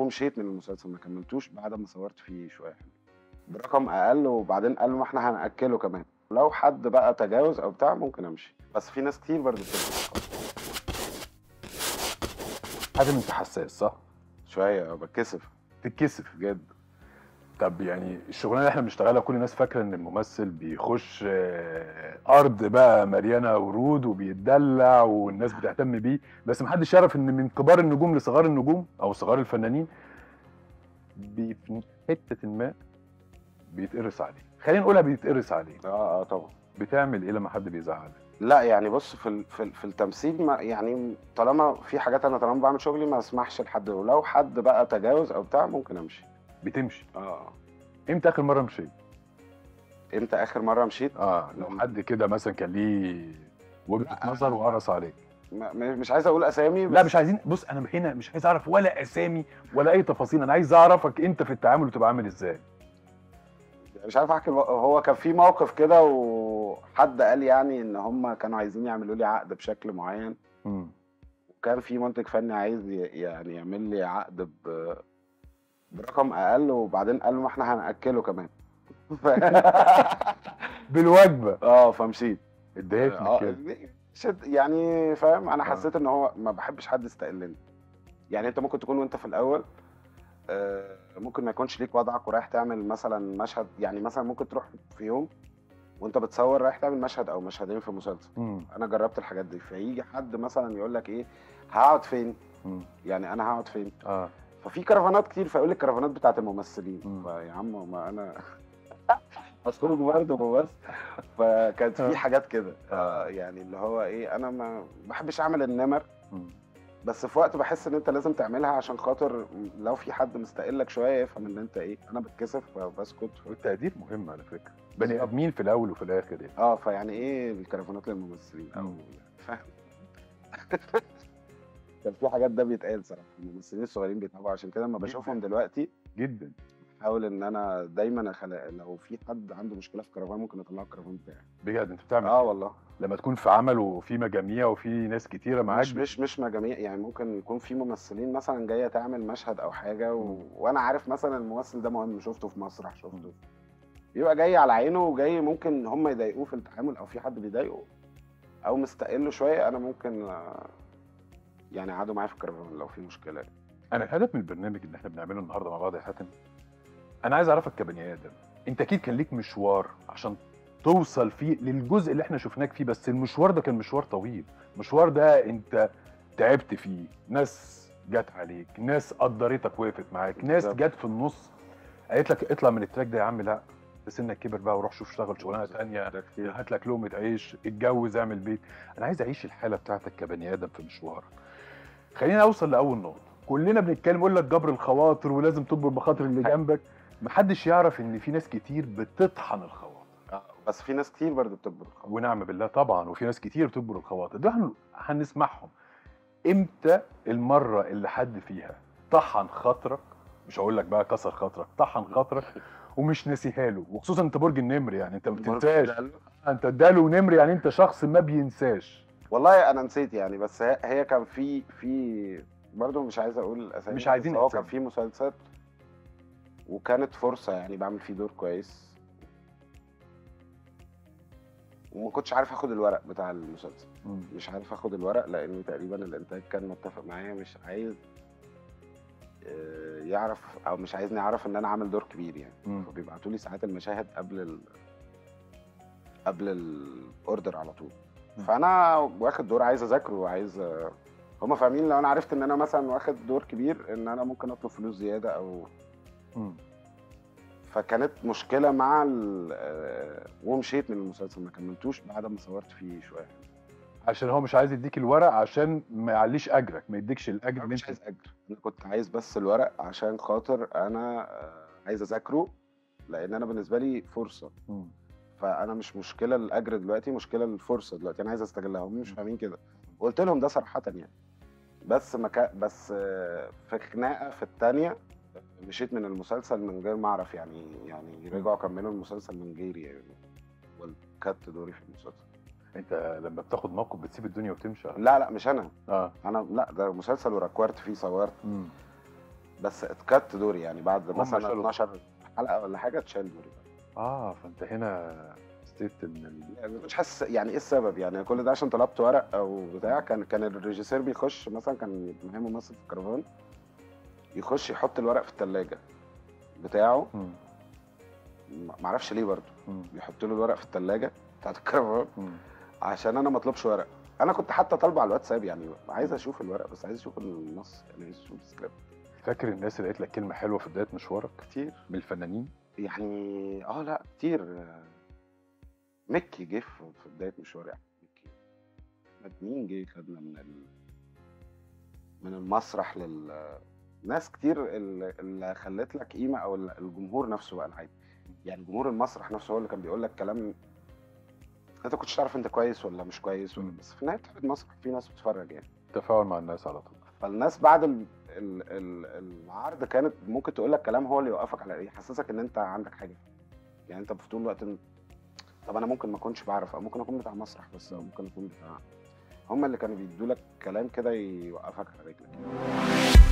ومشيت من المسلسل ما كملتوش بعد ما صورت فيه شويه برقم اقل وبعدين قالوا ما احنا هناكله كمان لو حد بقى تجاوز او بتاع ممكن امشي بس في ناس كتير برضه بتبقى حاتم انت حساس صح؟ شويه بتكسف تتكسف جدا طب يعني الشغلانه اللي احنا بنشتغلها كل الناس فاكره ان الممثل بيخش آه، ارض بقى مليانه ورود وبيتدلع والناس بتهتم بيه بس محدش يعرف ان من كبار النجوم لصغار النجوم او صغار الفنانين بي- في حته ما بيتقرص عليه خلينا نقولها بيتقرص عليه اه اه طبعا بتعمل ايه لما حد بيزعلك لا يعني بص في ال- في ال- في التمثيل ما يعني طالما في حاجات انا طالما بعمل شغلي ما اسمحش لحد ولو حد بقى تجاوز او بتاع ممكن امشي بتمشي اه امتى اخر مره مشيت امتى اخر مره مشيت اه لو حد كده مثلا كان ليه وجهه لا، نظر وقرص عليك ما- م- مش عايز اقول اسامي لا بس مش عايزين بص انا هنا مش عايز اعرف ولا اسامي ولا اي تفاصيل انا عايز اعرفك انت في التعامل بتبقى عامل ازاي مش عارف احكي الو- هو كان في موقف كده وحد قال يعني ان هم كانوا عايزين يعملوا لي عقد بشكل معين امم وكان في منتج فني عايز ي- يعني يعمل لي عقد ب برقم اقل وبعدين قالوا ما احنا هناكله كمان ف... بالوجبه اه فمشيت اتضايقت من اه كده شد يعني فاهم انا آه. حسيت ان هو ما بحبش حد يستقلني يعني انت ممكن تكون وانت في الاول آه، ممكن ما يكونش ليك وضعك ورايح تعمل مثلا مشهد يعني مثلا ممكن تروح في يوم وانت بتصور رايح تعمل مشهد او مشهدين في مسلسل امم انا جربت الحاجات دي فيجي حد مثلا يقول لك ايه هقعد فين امم يعني انا هقعد فين اه ففي كرفانات كتير فيقول لي الكرفانات بتاعت الممثلين مم. فيا عم ما انا مسؤول برضه بس فكانت آه. في حاجات كده آه، يعني اللي هو ايه انا ما بحبش اعمل النمر مم. بس في وقت بحس ان انت لازم تعملها عشان خاطر لو في حد مستقلك شويه يفهم ان انت ايه انا بتكسف فبسكت والتقدير مهم على فكره بني ادمين في الاول وفي الاخر يعني اه فيعني ايه الكرفانات للممثلين او مم. فاهم كان في حاجات ده بيتقال صراحه الممثلين الصغيرين بيتعبوا عشان كده لما بشوفهم دلوقتي جدا بحاول ان انا دايما أخلق لو في حد عنده مشكله في كرفان ممكن اطلعه الكرفان بتاعي بجد انت بتعمل اه كده. والله لما تكون في عمل وفي مجاميع وفي ناس كتيره معاك مش مش مش مجاميع يعني ممكن يكون في ممثلين مثلا جايه تعمل مشهد او حاجه و... وانا عارف مثلا الممثل ده مهم شفته في مسرح شفته يبقى جاي على عينه وجاي ممكن هم يضايقوه في التعامل او في حد بيضايقه او مستقله شويه انا ممكن آه، يعني قعدوا معايا في الكرفان لو في مشكله انا الهدف من البرنامج اللي احنا بنعمله النهارده مع بعض يا حاتم انا عايز اعرفك كبني ادم انت اكيد كان ليك مشوار عشان توصل فيه للجزء اللي احنا شفناك فيه بس المشوار ده كان مشوار طويل المشوار ده انت تعبت فيه ناس جت عليك ناس قدرتك وقفت معاك ناس بالظبط. جت في النص قالت لك اطلع من التراك ده يا عم لا ده سنك كبر بقى وروح شوف اشتغل شغلانه ثانيه ده كتير هات لك لقمه عيش اتجوز اعمل بيت انا عايز اعيش الحاله بتاعتك كبني ادم في مشوارك خلينا اوصل لاول نقطه كلنا بنتكلم يقول لك جبر الخواطر ولازم تجبر بخاطر اللي جنبك محدش يعرف ان في ناس كتير بتطحن الخواطر آه، بس في ناس كتير برضه بتكبر الخبر ونعم بالله طبعا وفي ناس كتير بتجبر الخواطر ده هن- هنسمعهم امتى المره اللي حد فيها طحن خاطرك مش هقول لك بقى كسر خاطرك طحن خاطرك ومش ناسيها له وخصوصا انت برج النمر يعني انت ما بتنساش انت اداله نمر يعني انت شخص ما بينساش والله انا نسيت يعني بس هي, هي كان في في برضه مش عايز اقول الاسامي مش عايزين بس هو أسامي. كان في مسلسل وكانت فرصه يعني بعمل فيه دور كويس وما كنتش عارف اخد الورق بتاع المسلسل مش عارف اخد الورق لان تقريبا الانتاج كان متفق معايا مش عايز آه، يعرف او مش عايزني اعرف ان انا عامل دور كبير يعني مم. فبيبعتوا لي ساعات المشاهد قبل ال... قبل الاوردر على طول مم. فانا واخد دور عايز اذاكره وعايز هم فاهمين لو انا عرفت ان انا مثلا واخد دور كبير ان انا ممكن اطلب فلوس زياده او مم. فكانت مشكله مع ال... آه، ومشيت من المسلسل ما كملتوش بعد ما صورت فيه شويه عشان هو مش عايز يديك الورق عشان ما يعليش اجرك ما يديكش الاجر انا اللي مش انت عايز اجر انا كنت عايز بس الورق عشان خاطر انا آه، عايز اذاكره لان انا بالنسبه لي فرصه مم. فانا مش مشكله الاجر دلوقتي مشكله الفرصه دلوقتي انا عايز استغلها هم مش فاهمين كده قلت لهم ده صراحه يعني بس مكا... بس آه، في خناقه في الثانيه مشيت من المسلسل من غير ما اعرف يعني يعني رجعوا كملوا المسلسل من غيري يعني وكت دوري في المسلسل انت لما بتاخد موقف بتسيب الدنيا وتمشي لا لا مش انا اه انا لا ده مسلسل وركورت فيه صورت مم. بس اتكت دوري يعني بعد هم مثلا شالوا. 12 حلقه ولا حاجه اتشال دوري اه فانت هنا حسيت ان ال... يعني ما كنتش حاسس يعني ايه السبب يعني كل ده عشان طلبت ورق او بتاع كان كان الريجيسير بيخش مثلا كان معايا ممثل في الكرفان يخش يحط الورق في الثلاجه بتاعه مم. ما- معرفش ليه برضه مم. بيحط له الورق في الثلاجه بتاعت الكرفان مم. عشان انا ما اطلبش ورق انا كنت حتى طالبه على الواتساب يعني عايز اشوف الورق بس عايز اشوف النص يعني عايز اشوف السكريبت فاكر الناس اللي قالت لك كلمه حلوه في بدايه مشوارك كتير من الفنانين يعني اه لا كتير مكي جه في في بدايه مشواري أحمد مكي أحمد مين جه خدنا من ال... من المسرح لل ناس كتير اللي اللي خلت لك قيمه او ال- الجمهور نفسه بقى العادي يعني جمهور المسرح نفسه هو اللي كان بيقول لك كلام انت كنتش تعرف انت كويس ولا مش كويس ولا مم. بس في النهايه بتاخد مسرح في ناس بتتفرج يعني تفاعل مع الناس على طول فالناس بعد ال... ال... ال... العرض كانت ممكن تقول لك كلام هو اللي يوقفك على ايه يحسسك ان انت عندك حاجه يعني انت في طول الوقت إن- طب انا ممكن ما اكونش بعرف او ممكن اكون بتاع مسرح بس او ممكن اكون بتاع هم اللي كانوا بيدوا لك كلام كده يوقفك على رجلك